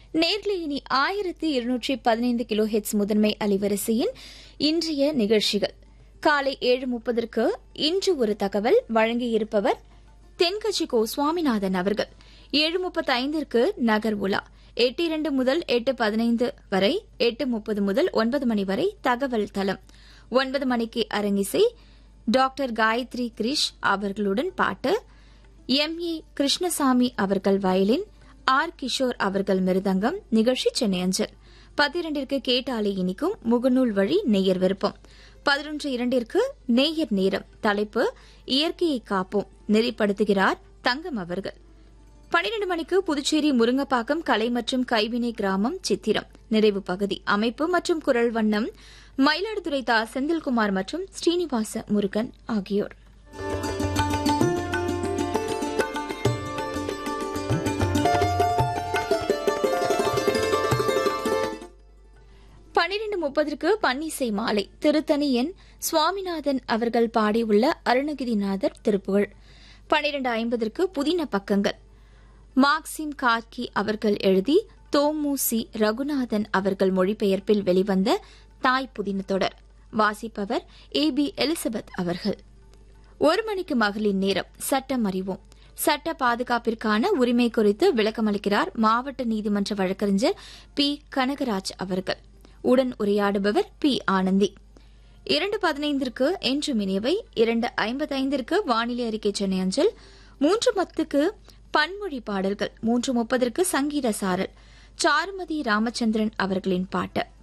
நேர்ல இனி ஆயிரத்தி இருநூற்றி பதினைந்து கிலோ ஹெட்ஸ் முதன்மை அலைவரிசையின் இன்றைய நிகழ்ச்சிகள் காலை ஏழு முப்பதற்கு இன்று ஒரு தகவல் வழங்கியிருப்பவர் தென்கட்சி கோ சுவாமிநாதன் அவர்கள் ஏழு முப்பத்தி ஐந்திற்கு நகர் உலா எட்டு இரண்டு முதல் எட்டு பதினைந்து வரை எட்டு முப்பது முதல் ஒன்பது மணி வரை தகவல் தளம் ஒன்பது மணிக்கு அரங்கிசை டாக்டர் காயத்ரி கிரிஷ் அவர்களுடன் பாட்டு எம் ஏ கிருஷ்ணசாமி அவர்கள் வயலின் ஆர் கிஷோர் அவர்கள் மிருதங்கம் நிகழ்ச்சி சென்னை அஞ்சல் பத்திரண்டிற்கு கேட்டாலே இனிக்கும் முகநூல் வழி நேயர் விருப்பம் பதினொன்று இரண்டிற்கு நேயர் நேரம் தலைப்பு இயற்கையை காப்போம் நெறிப்படுத்துகிறார் தங்கம் அவர்கள் பனிரெண்டு மணிக்கு புதுச்சேரி முருங்கப்பாக்கம் கலை மற்றும் கைவினை கிராமம் சித்திரம் நிறைவு பகுதி அமைப்பு மற்றும் குரல் வண்ணம் மயிலாடுதுறை தா செந்தில்குமார் மற்றும் ஸ்ரீனிவாச முருகன் ஆகியோர் பனிரெண்டு முப்பதற்கு பன்னிசை மாலை திருத்தணியன் சுவாமிநாதன் அவர்கள் பாடியுள்ள அருணகிரிநாதர் திருப்புகழ் பனிரெண்டு ஐம்பதற்கு புதின பக்கங்கள் மார்க்சிம் கார்கி அவர்கள் எழுதி தோமுசி ரகுநாதன் அவர்கள் மொழிபெயர்ப்பில் வெளிவந்த தாய் புதின தொடர் வாசிப்பவர் ஏ பி எலிசபெத் அவர்கள் ஒரு மணிக்கு மகளிர் நேரம் சட்டம் அறிவோம் சட்ட பாதுகாப்பிற்கான உரிமை குறித்து விளக்கமளிக்கிறார் மாவட்ட நீதிமன்ற வழக்கறிஞர் பி கனகராஜ் அவர்கள் உடன் உரையாடுபவர் பி ஆனந்தி இரண்டு பதினைந்திற்கு என்று மினியவை இரண்டு ஐம்பத்தைந்திற்கு வானிலை அறிக்கை சென்னை அஞ்சல் மூன்று பத்துக்கு பன்மொழி பாடல்கள் மூன்று முப்பதற்கு சங்கீத சாரல் சாருமதி ராமச்சந்திரன் அவர்களின் பாட்டு